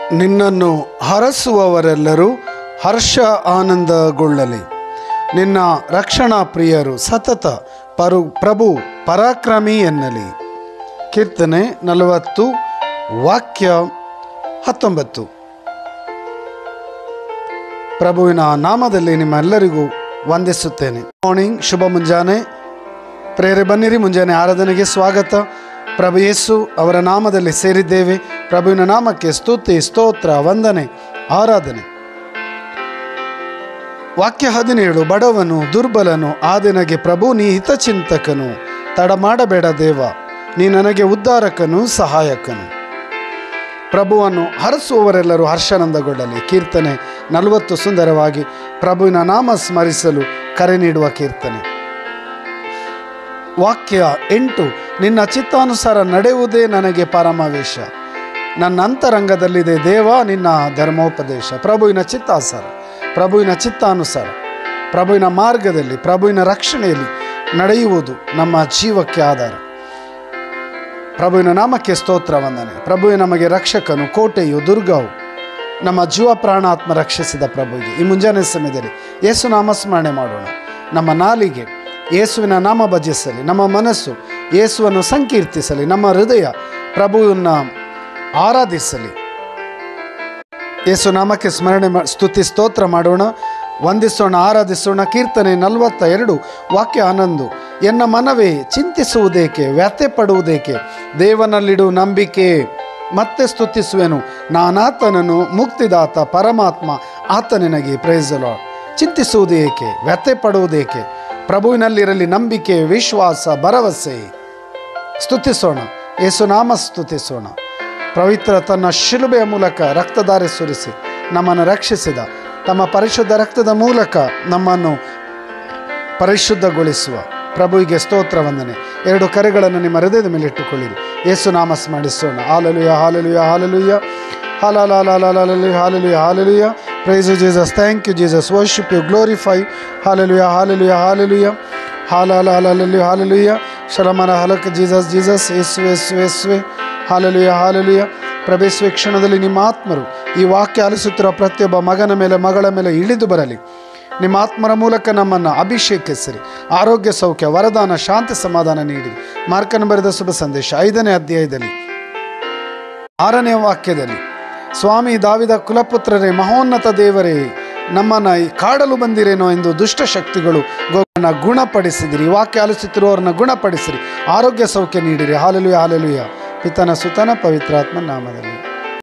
ನಿನ್ನನ್ನು ಹರಸುವವರೆಲ್ಲರೂ ಹರ್ಷ ಆನಂದಗೊಳ್ಳಲಿ ನಿನ್ನ ರಕ್ಷಣಾ ಪ್ರಿಯರು ಸತತ ಪರು ಪ್ರಭು ಪರಾಕ್ರಮಿ ಎನ್ನಲಿ ಕೀರ್ತನೆ ನಲವತ್ತು ವಾಕ್ಯ ಹತ್ತೊಂಬತ್ತು ಪ್ರಭುವಿನ ನಾಮದಲ್ಲಿ ನಿಮ್ಮೆಲ್ಲರಿಗೂ ವಂದಿಸುತ್ತೇನೆ ಮಾರ್ನಿಂಗ್ ಶುಭ ಮುಂಜಾನೆ ಪ್ರೇರೆ ಬನ್ನಿರಿ ಮುಂಜಾನೆ ಆರಾಧನೆಗೆ ಸ್ವಾಗತ ಪ್ರಭು ಯೇಸು ಅವರ ನಾಮದಲ್ಲಿ ಸೇರಿದ್ದೇವೆ ಪ್ರಭುವಿನ ನಾಮಕ್ಕೆ ಸ್ತುತಿ ಸ್ತೋತ್ರ ವಂದನೆ ಆರಾಧನೆ ವಾಕ್ಯ ಹದಿನೇಳು ಬಡವನು ದುರ್ಬಲನು ಆದೆನಗೆ ಪ್ರಭು ನೀ ಹಿತಚಿಂತಕನು ತಡ ಮಾಡಬೇಡ ದೇವ ನೀ ನನಗೆ ಉದ್ಧಾರಕನು ಸಹಾಯಕನು ಪ್ರಭುವನ್ನು ಹರಸುವವರೆಲ್ಲರೂ ಹರ್ಷಾನಂದಗೊಳ್ಳಲಿ ಕೀರ್ತನೆ ನಲವತ್ತು ಸುಂದರವಾಗಿ ಪ್ರಭುವಿನ ನಾಮ ಸ್ಮರಿಸಲು ಕರೆ ನೀಡುವ ಕೀರ್ತನೆ ವಾಕ್ಯ ಎಂಟು ನಿನ್ನ ಚಿತ್ತಾನುಸಾರ ನಡೆಯುವುದೇ ನನಗೆ ಪರಮಾವೇಶ ನನ್ನ ಅಂತರಂಗದಲ್ಲಿದೆ ದೇವ ನಿನ್ನ ಧರ್ಮೋಪದೇಶ ಪ್ರಭುವಿನ ಚಿತ್ತಾಸಾರ ಪ್ರಭುವಿನ ಚಿತ್ತಾನುಸಾರ ಪ್ರಭುವಿನ ಮಾರ್ಗದಲ್ಲಿ ಪ್ರಭುವಿನ ರಕ್ಷಣೆಯಲ್ಲಿ ನಡೆಯುವುದು ನಮ್ಮ ಜೀವಕ್ಕೆ ಆಧಾರ ಪ್ರಭುವಿನ ನಾಮಕ್ಕೆ ಸ್ತೋತ್ರ ವಂದನೆ ಪ್ರಭುವೆ ನಮಗೆ ರಕ್ಷಕನು ಕೋಟೆಯು ದುರ್ಗವು ನಮ್ಮ ಜೀವ ಪ್ರಾಣಾತ್ಮ ರಕ್ಷಿಸಿದ ಪ್ರಭುವಿಗೆ ಈ ಮುಂಜಾನೆ ಸಮಯದಲ್ಲಿ ಯೇಸು ನಾಮಸ್ಮರಣೆ ಮಾಡೋಣ ನಮ್ಮ ನಾಲಿಗೆ ಯೇಸುವಿನ ನಾಮ ಭಜಿಸಲಿ ನಮ್ಮ ಮನಸ್ಸು ಯೇಸುವನ್ನು ಸಂಕೀರ್ತಿಸಲಿ ನಮ್ಮ ಹೃದಯ ಪ್ರಭುವನ್ನು ಆರಾಧಿಸಲಿ ಯೇಸು ನಾಮಕ್ಕೆ ಸ್ಮರಣೆ ಮಾ- ಸ್ತುತಿ ಸ್ತೋತ್ರ ಮಾಡೋಣ ವಂದಿಸೋಣ ಆರಾಧಿಸೋಣ ಕೀರ್ತನೆ ನಲವತ್ತ ಎರಡು ವಾಕ್ಯ ಹನ್ನೊಂದು ಎನ್ನ ಮನವೇ ಚಿಂತಿಸುವುದೇಕೆ ವ್ಯಥೆ ಪಡುವುದೇಕೆ ದೇವನಲ್ಲಿಡು ನಂಬಿಕೆ ಮತ್ತೆ ಸ್ತುತಿಸುವೆನು ನಾನಾತನನು ಮುಕ್ತಿದಾತ ಪರಮಾತ್ಮ ಆತ ನಿನಗೆ ಪ್ರೈಸಲೋ ಚಿಂತಿಸುವುದು ಏಕೆ ವ್ಯಥೆ ಪಡುವುದೇಕೆ ಪ್ರಭುವಿನಲ್ಲಿರಲಿ ನಂಬಿಕೆ ವಿಶ್ವಾಸ ಭರವಸೆ ಸ್ತುತಿಸೋಣ ಯೇಸುನಾಮ ಸ್ತುತಿಸೋಣ ಪವಿತ್ರ ತನ್ನ ಶಿಲುಬೆಯ ಮೂಲಕ ರಕ್ತಧಾರೆ ಸುರಿಸಿ ನಮ್ಮನ್ನು ರಕ್ಷಿಸಿದ ತಮ್ಮ ಪರಿಶುದ್ಧ ರಕ್ತದ ಮೂಲಕ ನಮ್ಮನ್ನು ಪರಿಶುದ್ಧಗೊಳಿಸುವ ಪ್ರಭುವಿಗೆ ಸ್ತೋತ್ರ ವಂದನೆ ಎರಡು ಕರೆಗಳನ್ನು ನಿಮ್ಮ ಹೃದಯದ ಮೇಲೆ ಇಟ್ಟುಕೊಳ್ಳಿರಿ ಯೇಸು ನಾಮ ಸ್ಮರಿಸೋಣ hallelujah hallelujah hallelujah hallelujah hallelujah hallelujah praise Jesus thank you Jesus worship you glorify hallelujah hallelujah hallelujah hallelujah hallelujah ಶಲಮನ ಹಲಕ ಜೀಸಸ್ ಜೀಸಸ್ ಯೇಸುವೆ ಯೇಸುವೆ ಯೇಸುವೆ ಹಾಲಲುಯ ಹಾಲಲುಯ ಪ್ರವೇಶಿಸುವ ಕ್ಷಣದಲ್ಲಿ ನಿಮ್ಮ ಆತ್ಮರು ಈ ವಾಕ್ಯ ಆಲಿಸುತ್ತಿರುವ ಪ್ರತಿಯೊಬ್ಬ ಮಗನ ಮೇಲೆ ಮಗಳ ಮೇಲೆ ಇಳಿದು ಬರಲಿ ನಿಮ್ಮ ಆತ್ಮರ ಮೂಲಕ ನಮ್ಮನ್ನು ಅಭಿಷೇಕಿಸಿರಿ ಆರೋಗ್ಯ ಸೌಖ್ಯ ವರದಾನ ಶಾಂತಿ ಸಮಾಧಾನ ನೀಡಿರಿ ಮಾರ್ಕನ ಬರೆದ ಶುಭ ಸಂದೇಶ ಐದನೇ ಅಧ್ಯಾಯದಲ್ಲಿ ಆರನೇ ವಾಕ್ಯದಲ್ಲಿ ಸ್ವಾಮಿ ದಾವಿದ ಕುಲಪುತ್ರರೇ ಮಹೋನ್ನತ ದೇವರೇ ನಮ್ಮನ್ನ ಈ ಕಾಡಲು ಬಂದಿರೇನೋ ಎಂದು ದುಷ್ಟ ಶಕ್ತಿಗಳು ಗೋವನ್ನು ಗುಣಪಡಿಸಿದಿರಿ ಈ ವಾಕ್ಯ ಆಲಿಸುತ್ತಿರುವವರನ್ನ ಗುಣಪಡಿಸಿರಿ ಆರೋಗ್ಯ ಸೌಖ್ಯ ನೀಡಿರಿ ಹಾಲಲುಯ ಹಾಲಲುಯ ಪಿತನ ಸುತನ ಪವಿತ್ರಾತ್ಮ ನಾಮದಲ್ಲಿ